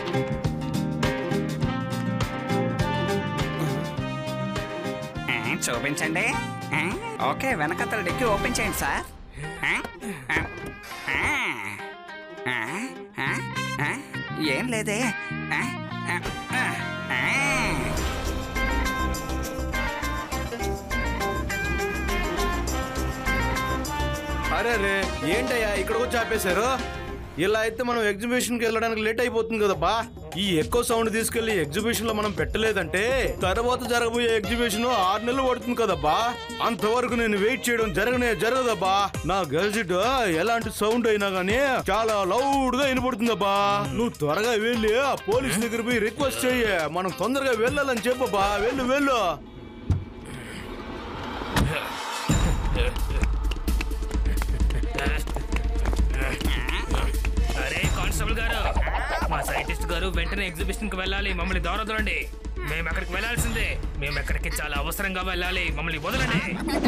ఆ, చూపించండి ఆ, ఓకే వెనకతల డిక్కి ఓపెన్ చేయండి సార్ ఆ, ఆ, ఆ, ఆ, ఆ, ఆ, ఏం లేదే ఆ, ఆ, ఆ, ఆ. అరే రే ఏంటయ్యా ఇక్కడికి వచ్చి ఆపేశారు ఇలా అయితే మనం ఎగ్జిబిషన్ కి వెళ్ళడానికి లేట్ అయిపోతుంది కదబ్బా ఈ ఎక్కువ సౌండ్ తీసుకెళ్లి ఎగ్జిబిషన్ లో మనం పెట్టలేదంటే తర్వాత జరగబోయే ఎగ్జిబిషన్ ఆరు నెలలు పడుతుంది కదబ్బా అంతవరకు నేను వెయిట్ చేయడం జరగనే జరగదబ్బా నా గెజిట్ ఎలాంటి సౌండ్ అయినా గానీ చాలా లౌడ్ గా వినపడుతుందబ్బా నువ్వు త్వరగా వెళ్ళి ఆ పోలీస్ దగ్గర పోయి రిక్వెస్ట్ చెయ్యి మనం తొందరగా వెళ్ళాలని చెప్పబ్బా వెళ్ళు వెళ్ళు అరే కానిస్టేబుల్ గారు మా సైంటిస్ట్ గారు వెంటనే ఎగ్జిబిషన్ కి వెళ్ళాలి మమ్మల్ని దూరదలండి మేము అక్కడికి వెళ్ళాల్సిందే మేము ఎక్కడికి చాలా అవసరంగా వెళ్ళాలి మమ్మల్ని వదలండి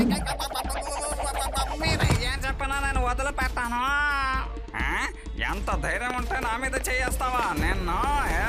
మీరు ఏం చెప్పినా నేను వదిలిపెట్టాను ఆ? ఎంత ధైర్యం ఉంటే నా మీద చేయేస్తావా నిన్ను ఏ!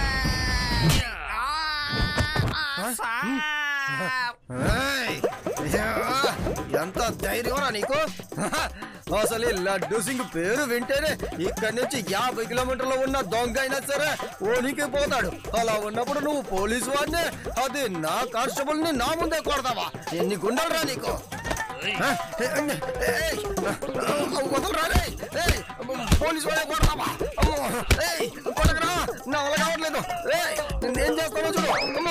ఆ! సార్! ఏయ్! యా! ఎంత ధైర్యం నీకు అసలు ఈ లడ్డు సింగ్ పేరు వింటేనే ఇక్కడి నుంచి యాభై కిలోమీటర్లు ఉన్న దొంగ అయినా సరే ఓనికి పోతాడు అలా ఉన్నప్పుడు నువ్వు పోలీసు వాడిని అది నా కానిస్టేబుల్ ని నా ముందే కొడతావా ఎన్ని గుండెలరా నీకు ఆ? ఏయ్! వదలరా రేయ్! ఏయ్! పోలీసు వాడే కొడతావా అమ్మో! ఏయ్! కొడకరా నా వల్ల కావట్లేదు ఏయ్! నేను చేస్తానో చూడు అమ్మో!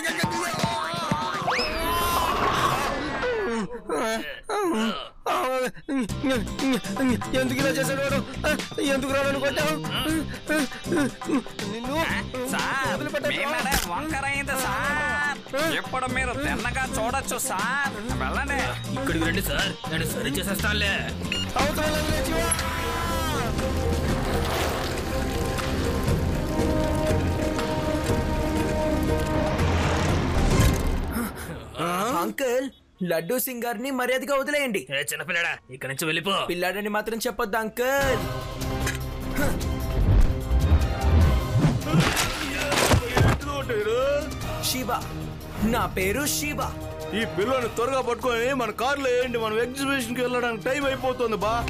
ఎందుకు ఇలా చేశాడు వాడు ఎందుకు రాను కొట్టావు నిన్ను సార్ వదిలిపెట్టకు. మీ మెడ వంకరైంది సార్ ఇప్పుడు మీరు తిన్నగా చూడొచ్చు సార్ వెళ్ళండి ఇక్కడికి రండి సార్ నేను సరి చేసేస్తానులే అవతల లేచి వా. అంకుల్ లడ్డూ సింగ్ గారిని మర్యాదగా వదిలేయండి ఏ చిన్నపిల్లడా ఇక్కడి నుంచి వెళ్ళిపో పిల్లాడని మాత్రం చెప్పొద్దు అంకుల్ శివ నా పేరు శివ ఈ పిల్లని త్వరగా పట్టుకొని మన కార్లో వేయండి మనం ఎగ్జిబిషన్ కి వెళ్ళడానికి టైం అయిపోతుంది బా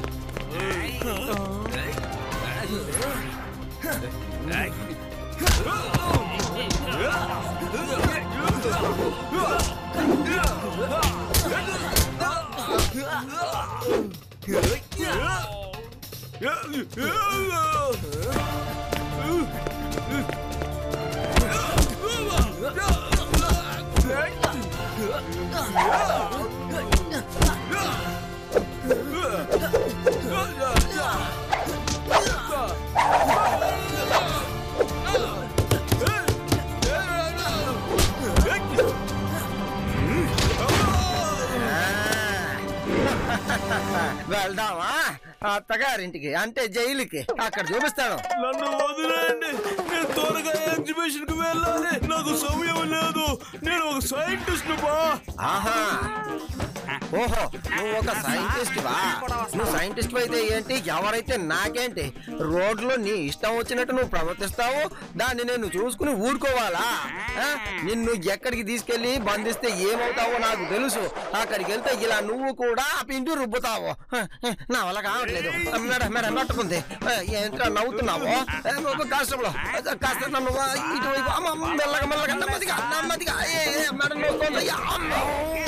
వెళ్దామా అత్తగారింటికి అంటే జైలుకి అక్కడ చూపిస్తాను నన్ను వదిలేయండి నేను త్వరగా ఎగ్జిబిషన్ కి వెళ్ళాలి నాకు సమయం లేదు నేను ఒక సైంటిస్ట్ బా ఆహా ఓహో నువ్వు ఒక సైంటిస్ట్ వా నువ్వు సైంటిస్ట్ అయితే ఏంటి ఎవరైతే నాకేంటి రోడ్లో నీ ఇష్టం వచ్చినట్టు నువ్వు ప్రవర్తిస్తావు దాన్ని నేను చూసుకుని ఊరుకోవాలా ఆ? నిన్ను ఎక్కడికి తీసుకెళ్లి బంధిస్తే ఏమవుతావో నాకు తెలుసు అక్కడికి వెళ్తే ఇలా నువ్వు కూడా పిండి రుబ్బుతావు నా వల్ల కావట్లేదు మేడం మేడం పట్టుకుంది ఏంట్రా నవ్వుతున్నావు కాష్టంలో కాస్త నన్ను ఇటువైపు అమ్మ, మెల్లగా మెల్లగా నెమ్మదిగా నెమ్మదిగా ఏ, ఏ, మేడం నవ్వుతోంది. అమ్మో!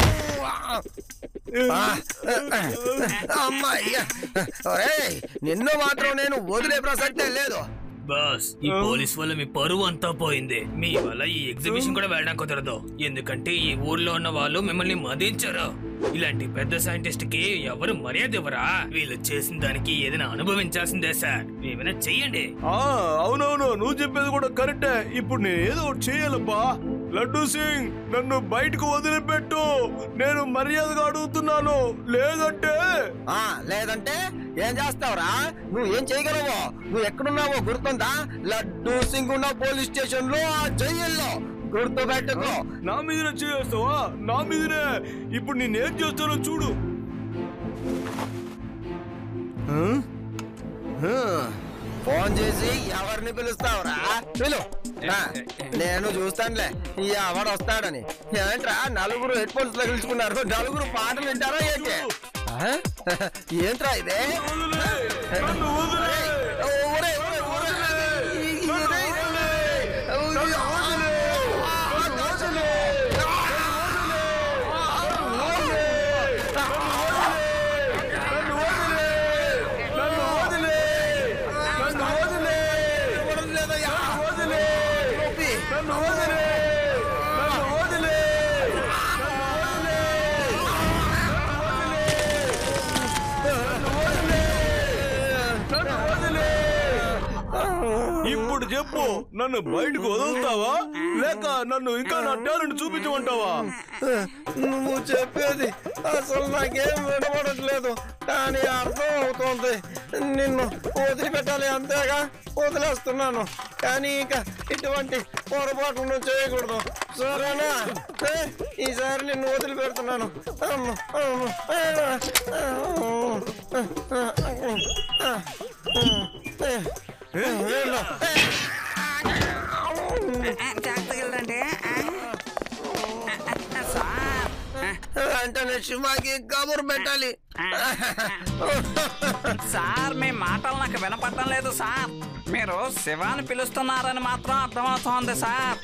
అమ్మాయ్యా ఒరేయ్, నిన్ను మాత్రం నేను వదిలే ప్రసక్తే లేదు బాస్ ఈ పోలీస్ వల్ల మీ పరువు అంతా పోయింది మీ వల్ల ఈ ఎగ్జిబిషన్ కూడా వెళ్ళడం కుదరదు ఎందుకంటే ఈ ఊర్లో ఉన్న వాళ్ళు మిమ్మల్ని మదించారు ఇలాంటి పెద్ద సైంటిస్ట్ కి ఎవరు మర్యాద ఇవ్వరా వీళ్ళు చేసిన దానికి ఏదైనా అనుభవించాల్సిందే సార్ ఏమైనా చెయ్యండి ఆ, అవునవును నువ్వు చెప్పేది కూడా కరెక్టే ఇప్పుడు నేను ఏదో ఒకటి చేయాలబ్బా లడ్డూ సింగ్ నన్ను బయటకు వదిలిపెట్టు నేను మర్యాదగా అడుగుతున్నాను లేదంటే ఆ లేదంటే ఏం చేస్తావురా నువ్వు ఏం చేయగలవో నువ్వు ఎక్కడున్నావో గుర్తుందా లడ్డూ సింగ్ ఉన్న పోలీస్ స్టేషన్ లో ఆ జైల్లో గుర్తు పెట్టుకో నా మీదనే చేస్తావా నా మీదనే ఇప్పుడు నేనేం చేస్తానో చూడు ఆ? ఆ. ఫోన్ చేసి ఎవరిని పిలుస్తావురా పిలు ఆ, నేను చూస్తానులే ఎవడు వస్తాడని ఏంట్రా నలుగురు హెడ్ ఫోన్స్ తగిలించుకున్నారు నలుగురు పాటలు వింటారా ఏంటి ఆ? ఏంట్రా ఇదే ఒరేయ్, ఒరేయ్, ఒరేయ్, ఒరేయ్. ఇప్పుడు చెప్పు నన్ను బయటకు వదులుతావా లేక నన్ను ఇంకా నా టాలెంట్ చూపించమంటావా నువ్వు చెప్పేది అసలు నాకేం వినపడట్లేదు కానీ అర్థం అవుతోంది నిన్ను వదిలిపెట్టాలి అంతేగా వదిలేస్తున్నాను కానీ ఇక ఇటువంటి పొరపాటు నువ్వు చేయకూడదు సరేనా ఏ, ఈసారి నిన్ను వదిలిపెడుతున్నాను అమ్మ, అమ్మ, వెళ్ళు. జాగ్రత్తగా వెళ్ళండి సార్ వెంటనే శివాకి కబురు పెట్టాలి సార్ మీ మాటలు నాకు వినపడటం లేదు సార్ మీరు శివాని పిలుస్తున్నారని మాత్రం అర్థమవుతోంది సార్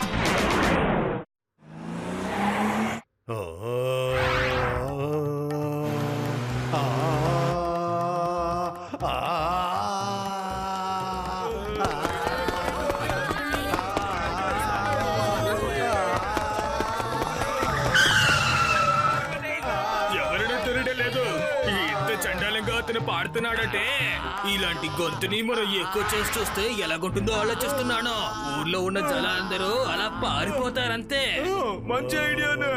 ఎవరిని తెలియడం లేదు ఈ ఇంత చండాలంగా అతను పాడుతున్నాడంటే ఇలాంటి గొంతుని మనం ఎక్కువ చేసి చూస్తే ఎలాగుంటుందో ఆలోచిస్తున్నాను ఊర్లో ఉన్న జనాలందరూ అలా పారిపోతారంతే మంచి ఐడియానే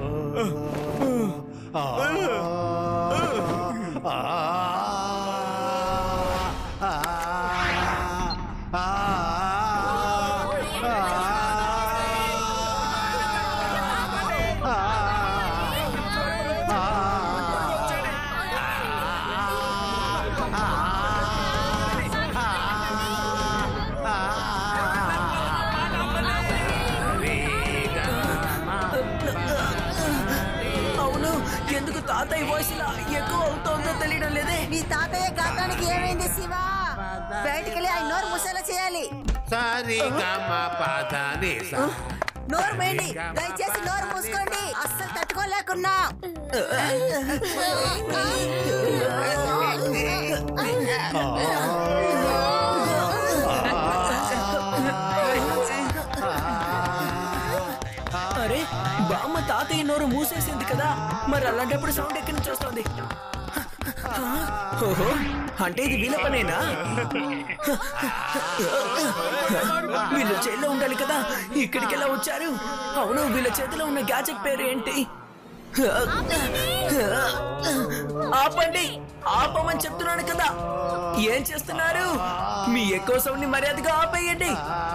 అవును ఎందుకు తాతయ్య వాయిస్ ఇలా ఎక్కువ అవుతోందో తెలియడం లేదే నీ తాతయ్య గాత్రానికి ఏమైంది శివ బయటికెళ్ళి ఆయన నోరు ముసేలా చేయాలి సారీ గమ పదని సా నోరు మేండి దయచేసి నోరు మూసుకోండి అస్సలు తట్టుకోలేకున్నా అరే బామ్మ తాతయ్య నోరు మూసేసింది కదా మరి అలాంటప్పుడు సౌండ్ ఎక్కడి నుంచి వస్తుంది ఓహో అంటే ఇది వీళ్ళ పనేనా వీళ్ళు జైల్లో ఉండాలి కదా ఇక్కడికి ఎలా వచ్చారు అవును వీళ్ళ చేతిలో ఉన్న గ్యాజెట్ పేరు ఏంటి ఆపండి ఆపమని చెప్తున్నాను కదా ఏం చేస్తున్నారు మీ ఎక్కువ సౌండ్ ని మర్యాదగా ఆపేయండి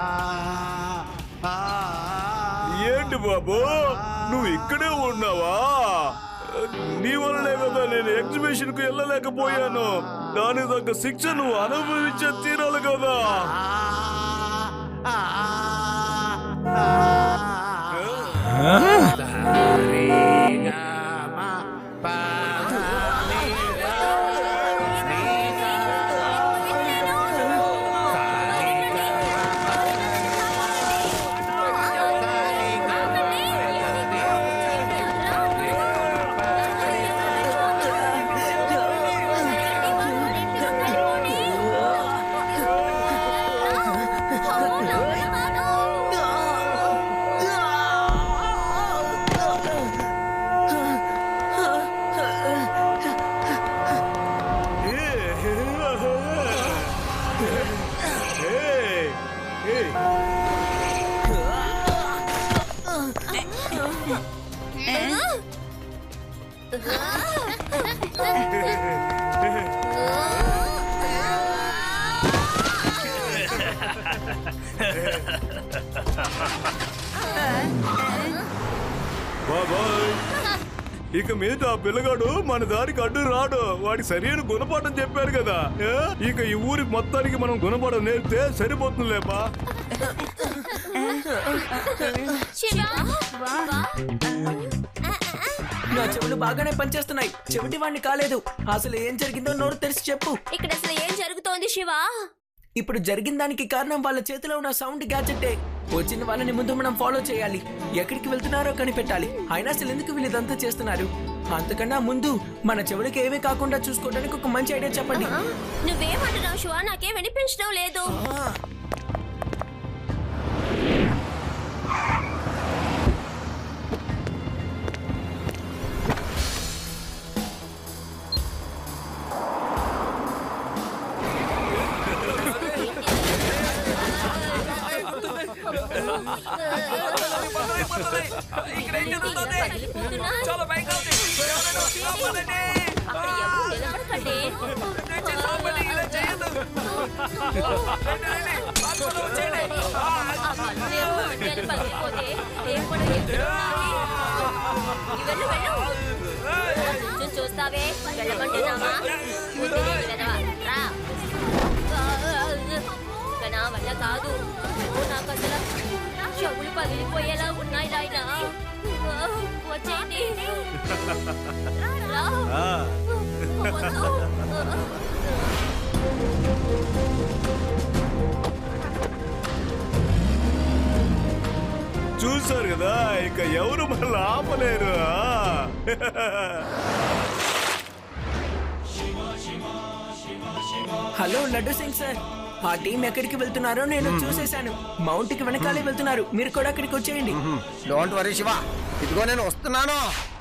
ఏంటి బాబు నువ్వు ఇక్కడే ఉన్నావా నీ వల్లనే కదా నేను ఎగ్జిబిషన్ కు వెళ్ళలేకపోయాను దానికి తగ్గ శిక్ష నువ్వు అనుభవించే తీరాలి కదా సారీ గమ పదని బాబాయ్ ఇక మీద ఆ పిల్లగాడు మన దారికి అడ్డు రాడు వాడికి సరైన గుణపాఠం చెప్పారు కదా ఏ? ఇక ఈ ఊరి మొత్తానికి మనం గుణపాఠం నేర్పితే సరిపోతుందిలేపా నా చెవులు బాగానే పనిచేస్తున్నాయి చెవిటి వాడిని కాలేదు అసలు ఏం జరిగిందో నోరు తెరిచి చెప్పు ఇక్కడ అసలు ఏం జరుగుతోంది శివ ఇప్పుడు జరిగిన దానికి కారణం వాళ్ళ చేతిలో ఉన్న సౌండ్ గ్యాజెట్టే వచ్చిన వాళ్ళని ముందు మనం ఫాలో చేయాలి ఎక్కడికి వెళ్తున్నారో కనిపెట్టాలి అయినా అసలు ఎందుకు వీళ్ళు ఇదంతా చేస్తున్నారు అంతకన్నా ముందు మన చెవులకి ఏమీ కాకుండా చూసుకోవడానికి ఒక మంచి ఐడియా చెప్పండి ఆ, నువ్వేమంటున్నావు శివ నాకేం వినిపించడం లేదు చాలా భయంగా ఉంది. ఎవరైనా కాపాడండి. అక్కడ ఎవరు నిలబడకండి. ఆ బల్బులేమో అడ్డాలు పగిలిపోతే నేను కూడా ఎక్కడున్నాను? వెళ్ళు, వెళ్ళు. కొంచెం చూస్తావే వెళ్ళమంటున్నావా బుద్ధి లేని వెధవ. రా ఇక నా వల్ల కాదు ఓ, నాకు అసలు చెవులు పగిలిపోయేలా ఉన్నాయి నాయన వచ్చేయండి రా. వద్దు. చూసారు కదా ఇక ఎవరు మనల్ని ఆపలేరు ఆ? హలో లడ్డు సింగ్ సార్ ఆ టీం ఎక్కడికి వెళ్తున్నారో నేను చూసేశాను మౌంట్ కి వెనకాలే వెళ్తున్నారు మీరు కూడా అక్కడికి వచ్చేయండి డోంట్ వరీ శివ ఇదిగో నేను వస్తున్నాను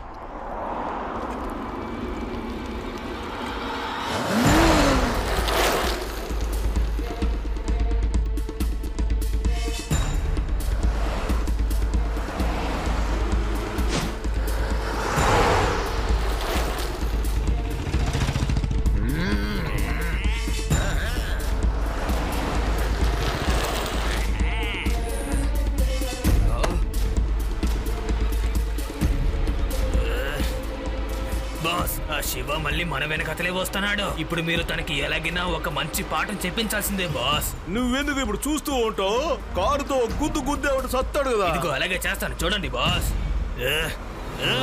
బాస్ ఆ శివ మళ్ళీ మన వెనకతలే వస్తున్నాడు ఇప్పుడు మీరు తనకి ఎలాగినా ఒక మంచి పాఠం చెప్పించాల్సిందే బాస్ నువ్వెందుకు ఇప్పుడు చూస్తూ ఉంటావు కారుతో గుద్దు గుద్దేవాడు సత్తాడు కదా ఇదిగో అలాగే చేస్తాను చూడండి బాస్ ఏ, ఏ.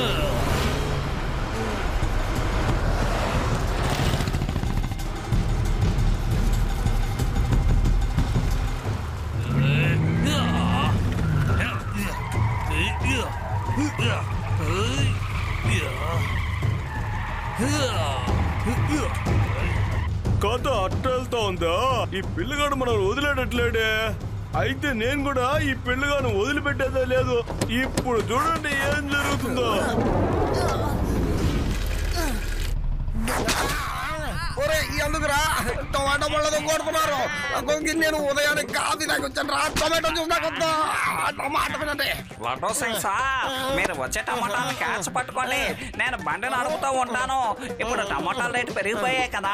కథ అట్ట వెళ్తా ఉందా ఈ పిల్లగాడు మనం వదిలేటట్లేడే అయితే నేను కూడా ఈ పిల్లగాను వదిలిపెట్టేదే లేదు ఇప్పుడు చూడండి ఏం జరుగుతుందో ఒరే ఎందుకురా టమాటో పళ్ళతో కొడుతున్నారు ఇంకొక నేను ఉదయానికి కాఫీ తాగి వచ్చాను రా టమాటో చూసి నాకు వద్దా టమాటో తినండి లడ్డూ సింగ్ సార్ మీరు వచ్చే టమాటాలు క్యాచ్ పట్టుకోండి నేను బండి నడుపుతూ ఉంటాను ఇప్పుడు టమాటాల రేటు పెరిగిపోయాయి కదా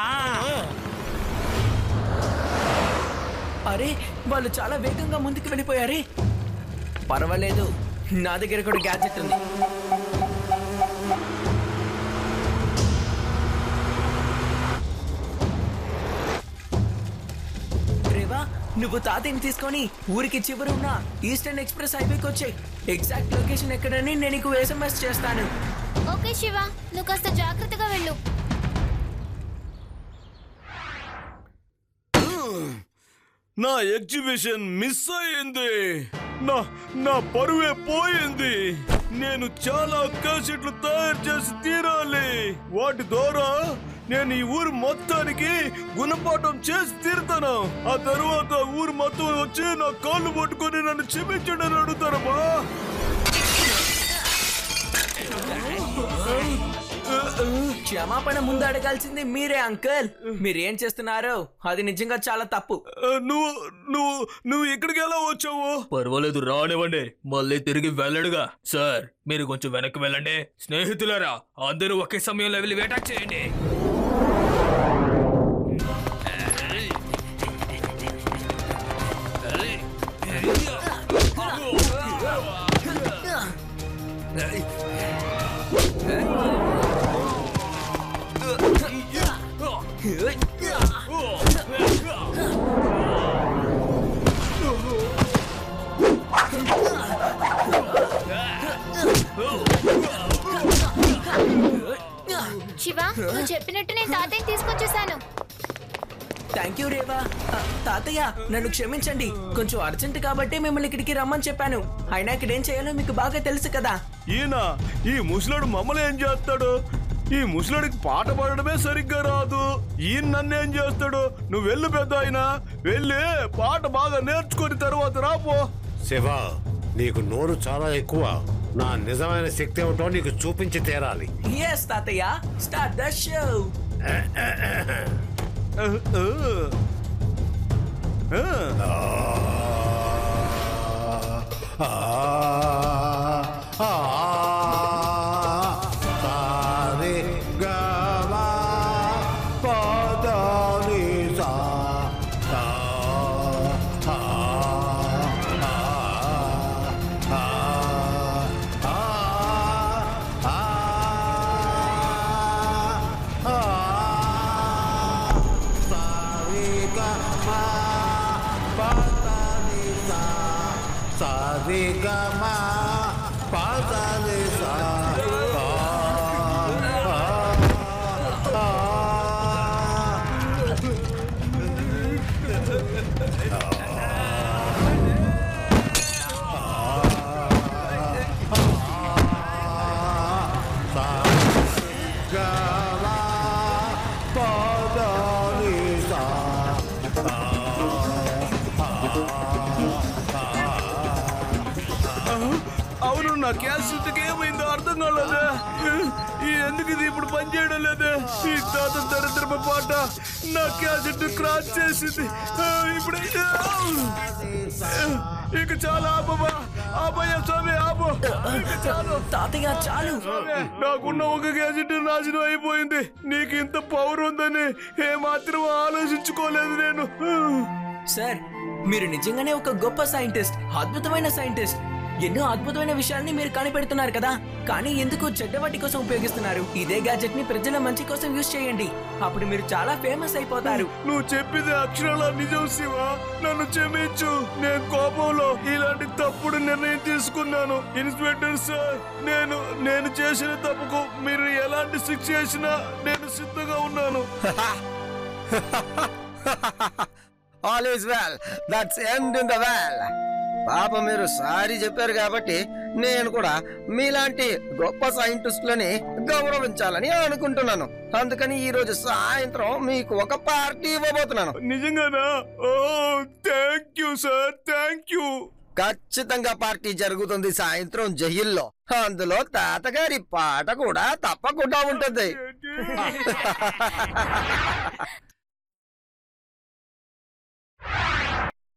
అరే వాళ్ళు చాలా వేగంగా ముందుకు వెళ్ళిపోయారే పర్వాలేదు నా దగ్గర కూడా గ్యాజెట్ ఉంది రేవా నువ్వు తాతయ్యని తీసుకొని ఊరికి చివరున్న ఈస్టర్న్ ఎక్స్ప్రెస్ హైవేకి వచ్చాయి ఎగ్జాక్ట్ లొకేషన్ ఎక్కడని నేను నీకు ఎస్ఎంఎస్ చేస్తాను ఓకే శివ నువ్వు కాస్త జాగ్రత్తగా వెళ్ళు నా ఎగ్జిబిషన్ మిస్ అయింది నా నా పరువే పోయింది నేను చాలా క్యాసెట్లు తయారు చేసి తీరాలి వాటి ద్వారా నేను ఈ ఊరు మొత్తానికి గుణపాఠం చేసి తీరుతాను ఆ తరువాత ఊరు మొత్తం వచ్చి నా కాళ్ళు పట్టుకొని నన్ను క్షమించండి అని అడుగుతారమ్మా క్షమాపణ ముందు అడగాల్సింది మీరే అంకుల్ మీరేం చేస్తున్నారో అది నిజంగా చాలా తప్పు ఆ, నువ్వు నువ్వు నువ్వు ఇక్కడికి ఎలా వచ్చావు పర్వాలేదు రానివ్వండి మళ్ళీ తిరిగి వెళ్ళడుగా సార్ మీరు కొంచెం వెనక్కి వెళ్ళండి స్నేహితులారా అందరూ ఒకే సమయంలో వెళ్ళి వేటాక్ చేయండి ఆ దేవా ఆ, తాతయ్య నన్ను క్షమించండి కొంచెం అర్జెంట్ కాబట్టి మిమ్మల్ని ఇక్కడికి రమ్మని చెప్పాను అయినా ఇక్కడ ఏం చేయాలో మీకు బాగా తెలుసు కదా ఈయన ఈ ముసలాడు మమ్మల్ని ఏం చేస్తాడు ఈ ముసలాడికి పాట పాడడమే సరిగ్గా రాదు ఈయన నన్ను ఏం చేస్తాడు నువ్వు వెళ్ళు పెద్ద ఆయన వెళ్ళి పాట బాగా నేర్చుకొని తర్వాత రాపో శివ నీకు నోరు చాలా ఎక్కువ నా నిజమైన శక్తి ఏమిటో నీకు చూపించి తీరాలి ఎస్ తాతయ్య స్టార్ట్ ద షో ఆ, ఆ, సారే గమా పదని సా సా, ఆ, ఆ, ఆ, ఆ, ఆ, ఆ, సారే గమా పదని సా సారే గమా పదని సా ఆ, ఆ, ఆ. గమా పదని సా అవును నా క్యాసెట్కి ఏమైందో అర్థం కాలేదే ఈ ఎందుకు ఇది ఇప్పుడు పనిచేయడం లేదే ఈ తాత దరిద్రమ పాట నా క్యాసెట్ క్రాస్ చేసింది ఆ, ఇప్పుడు ఇక చాలా ఆపమా ఆపయ్య స్వామి ఆపు ఇక చాలు తాతయ్య చాలు నాకున్న ఒక గ్యాజెట్ నాశనం అయిపోయింది నీకు ఇంత పవర్ ఉందని ఏమాత్రం ఆలోచించుకోలేదు నేను సార్ మీరు నిజంగానే ఒక గొప్ప సైంటిస్ట్ అద్భుతమైన సైంటిస్ట్ ఎన్నో అద్భుతమైన విషయాల్ని మీరు కనిపెడుతున్నారు కదా కానీ ఎందుకు చెడ్డవాటి కోసం ఉపయోగిస్తున్నారు ఇదే గ్యాజెట్ ని ప్రజల మంచి కోసం యూజ్ చేయండి అప్పుడు మీరు చాలా ఫేమస్ అయిపోతారు నువ్వు చెప్పింది అక్షరాల నిజం శివ నన్ను క్షమించు నేను కోపంలో ఇలాంటి తప్పుడు నిర్ణయం తీసుకున్నాను ఇన్స్పెక్టర్ సార్ నేను నేను చేసిన తప్పుకు మీరు ఎలాంటి శిక్ష చేసినా నేను సిద్ధంగా ఉన్నాను all is well that's end in the well పాప మీరు సారీ చెప్పారు కాబట్టి నేను కూడా మీలాంటి గొప్ప సైంటిస్టులని గౌరవించాలని అనుకుంటున్నాను అందుకని ఈ రోజు సాయంత్రం మీకు ఒక పార్టీ ఇవ్వబోతున్నాను నిజంగానా ఓ thank you sir thank you ఖచ్చితంగా పార్టీ జరుగుతుంది సాయంత్రం జైల్లో అందులో తాతగారి పాట కూడా తప్పకుండా ఉంటుంది